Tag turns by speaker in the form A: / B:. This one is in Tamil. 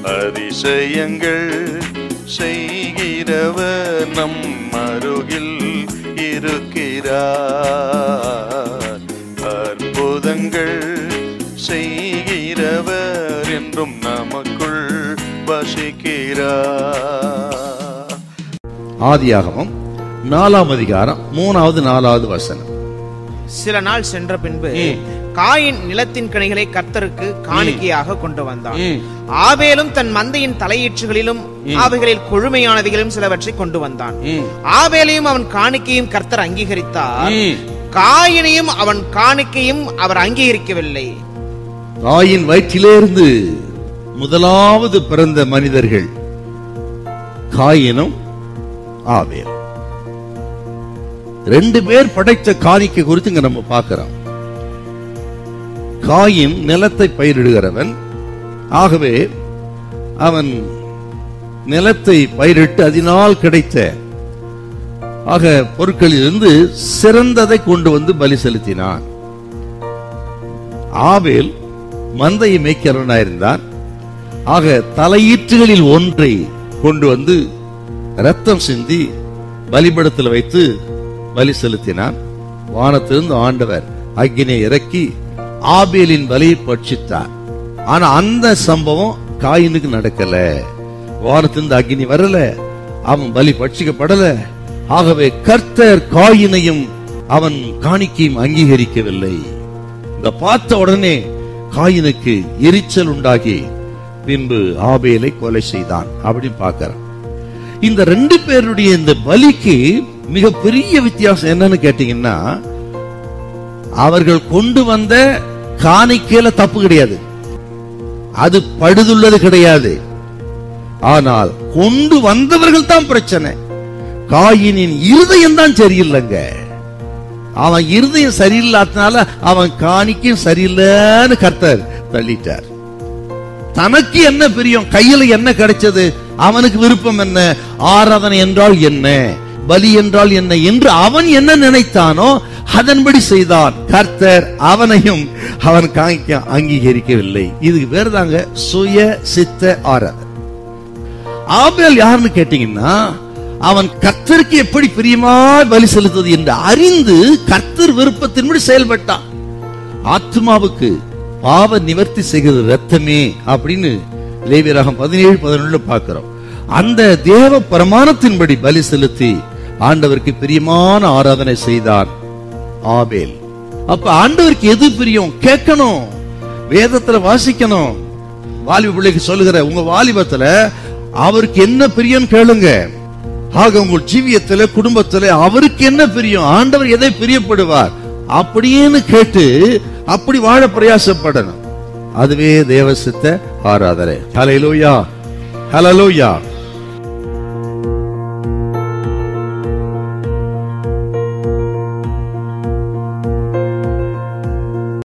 A: அதிசயங்கள் செய்கிறவர் நம் அருகில் இருக்கிறார் அற்புதங்கள் செய்கிறவர் என்றும் நமக்குள் வசிக்கிறார்
B: ஆதியாகமம் நாலாம் அதிகாரம் மூணாவது நாலாவது வசனம்
C: சில நாள் சென்ற பின்பு
B: ம்.
C: காயின் நிலத்தின் கனிகளை கர்த்தருக்கு காணிக்கையாக கொண்டு வந்தான்
B: ம்.
C: ஆபேலும் தன் மந்தையின் தலையீற்றுகளிலும் அவைகளில் கொழுமையானவைகளும் சிலவற்றை கொண்டு வந்தான்
B: ம்.
C: ஆபேலையும் அவன் காணிக்கையும் கர்த்தர் அங்கீகரித்தார்
B: ம்.
C: காயினையும் அவன் காணிக்கையும் அவர் அங்கீகரிக்கவில்லை
B: தாயின் வயிற்றிலிருந்து முதலாவது பிறந்த மனிதர்கள் காயினும் ஆவேல் ரெண்டு பேர் படைத்த காணிக்கை குறித்து இங்க நம்ம பார்க்கிறோம் காயின் நிலத்தை பயிரிடுகிறவன் ஆகவே அவன் நிலத்தை பயிரிட்டு அதனால் கிடைத்த ஆக பொருட்களிலிருந்து சிறந்ததை கொண்டு வந்து பலி செலுத்தினான் ஆவேல் மந்தையை மேய்க்கிறவனாயிருந்தான் ஆக தலையீற்றுகளில் ஒன்றை கொண்டு வந்து ரத்தம் சிந்தி பலிபடத்தில் வைத்து பலி செலுத்தினான் வானத்திலிருந்து ஆண்டவர் அக்கினை இறக்கி ஆபேலின் பலியை பட்சித்தார் ஆனா அந்த சம்பவம் காயினுக்கு நடக்கல வானத்திலிருந்து அக்கினி வரல அவன் பலி பட்சிக்கப்படல ஆகவே கர்த்தர் காயினையும் அவன் காணிக்கையும் அங்கீகரிக்கவில்லை இந்த பார்த்த உடனே காயினுக்கு எரிச்சல் உண்டாகி பின்பு ஆபேலை கொலை செய்தான் அப்படின்னு பார்க்கிறோம் இந்த ரெண்டு பேருடைய இந்த பலிக்கு மிக பெரிய வித்தியாசம் என்னன்னு கேட்டீங்கன்னா அவர்கள் கொண்டு வந்த காணிக்கையில தப்பு கிடையாது அது படுதுள்ளது கிடையாது ஆனால் கொண்டு வந்தவர்கள் தான் பிரச்சனை காயினின் இருதயம் தான் சரியில்லைங்க அவன் இருதயம் சரியில்லாதனால அவன் காணிக்கையும் சரியில்லைன்னு கர்த்தர் தள்ளிட்டார் தனக்கு என்ன பிரியம் கையில என்ன கிடைச்சது அவனுக்கு விருப்பம் என்ன ஆராதனை என்றால் என்ன பலி என்றால் என்ன என்று அவன் என்ன நினைத்தானோ அதன்படி செய்தான் கர்த்தர் அவனையும் அவன் காணிக்க அங்கீகரிக்கவில்லை இதுக்கு பேர் தாங்க சுய சித்த ஆராதனை ஆபேல் யாருன்னு கேட்டீங்கன்னா அவன் கர்த்தருக்கு எப்படி பிரியமா பலி செலுத்துவது என்று அறிந்து கர்த்தர் விருப்பத்தின்படி செயல்பட்டான் ஆத்மாவுக்கு பாவ நிவர்த்தி செய்கிறது ரத்தமே அப்படின்னு லேவியராகம் பதினேழு பதினொன்று பார்க்கிறோம் அந்த தேவ பிரமாணத்தின்படி பலி செலுத்தி ஆண்டவருக்கு பிரியமான ஆராதனை செய்தான் ஆபேல் அப்ப ஆண்டவருக்கு எது பிரியம் கேட்கணும் வேதத்துல வாசிக்கணும் வாலிப பிள்ளைக்கு சொல்லுகிற உங்க வாலிபத்துல அவருக்கு என்ன பிரியம் கேளுங்க ஆக உங்கள் ஜீவியத்துல குடும்பத்துல அவருக்கு என்ன பிரியம் ஆண்டவர் எதை பிரியப்படுவார் அப்படின்னு கேட்டு அப்படி வாழ பிரயாசப்படணும் அதுவே தேவசித்த ஆராதனை ஹalleluya ஹalleluya